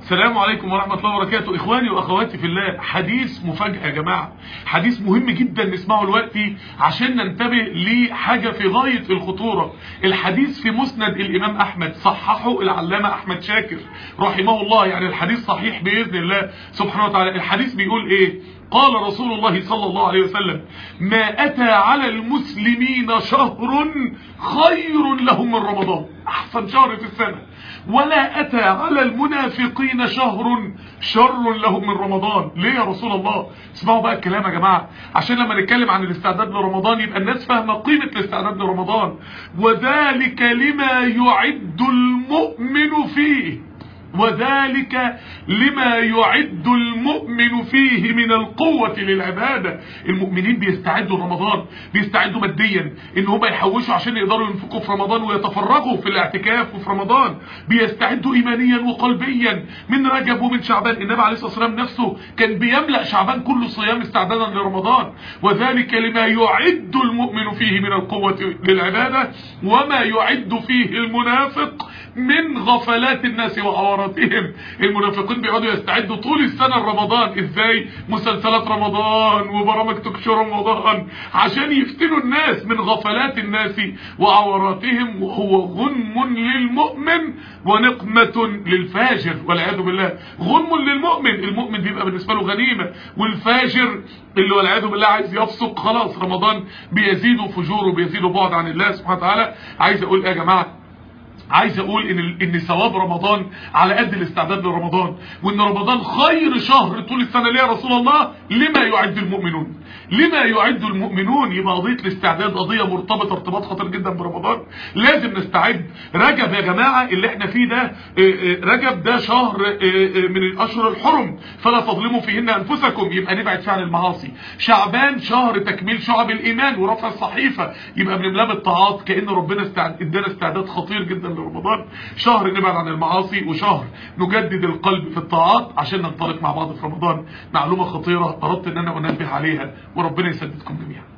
السلام عليكم ورحمة الله وبركاته إخواني وأخواتي في الله حديث مفاجأة يا جماعة حديث مهم جدا نسمعه دلوقتي عشان ننتبه لحاجة في غاية الخطورة الحديث في مسند الإمام أحمد صححه العلامة أحمد شاكر رحمه الله يعني الحديث صحيح بإذن الله سبحانه وتعالى الحديث بيقول إيه قال رسول الله صلى الله عليه وسلم ما أتى على المسلمين شهر خير لهم من رمضان أحسن شهر في السنة ولا أتى على المنافقين شهر شر لهم من رمضان ليه يا رسول الله اسمعوا بقى الكلام يا جماعة عشان لما نتكلم عن الاستعداد لرمضان يبقى الناس فاهمة قيمة الاستعداد لرمضان وذلك لما يعد المؤمن فيه وذلك لما يعد المؤمن فيه من القوة للعبادة المؤمنين بيستعدوا رمضان بيستعدوا ماديا ان هم يحوشوا عشان يقدروا ينفقوا في رمضان ويتفرغوا في الاعتكاف وفي رمضان بيستعدوا ايمانيا وقلبيا من رجب ومن شعبان النبي عليه الصلاة والسلام نفسه كان بيملأ شعبان كله صيام استعدادا لرمضان وذلك لما يعد المؤمن فيه من القوة للعبادة وما يعد فيه المنافق من غفلات الناس وعوراتهم المنافقين بيقعدوا يستعدوا طول السنة رمضان ازاي مسلسلات رمضان وبرامج تكشو رمضان عشان يفتنوا الناس من غفلات الناس وعوراتهم وهو غنم للمؤمن ونقمة للفاجر والعياذ بالله غنم للمؤمن المؤمن بيبقى بالنسبة له غنيمة والفاجر اللي والعياذ بالله عايز يفسق خلاص رمضان بيزيد فجوره بيزيد بعد عن الله سبحانه وتعالى عايز اقول ايه يا جماعه عايز اقول ان ان ثواب رمضان على قد الاستعداد لرمضان وان رمضان خير شهر طول السنه ليه يا رسول الله لما يعد المؤمنون لما يعد المؤمنون يبقى قضيه الاستعداد قضيه مرتبطه ارتباط خطير جدا برمضان لازم نستعد رجب يا جماعه اللي احنا فيه ده رجب ده شهر من الاشهر الحرم فلا تظلموا فيهن انفسكم يبقى نبعد فعل المعاصي شعبان شهر تكميل شعب الايمان ورفع الصحيفه يبقى بنملاه بالطاعات كان ربنا استعد ادانا استعداد خطير جدا لرمضان شهر نبعد عن المعاصي وشهر نجدد القلب في الطاعات عشان ننطلق مع بعض في رمضان معلومه خطيره اردت ان انا انبه عليها وربنا يسددكم جميعا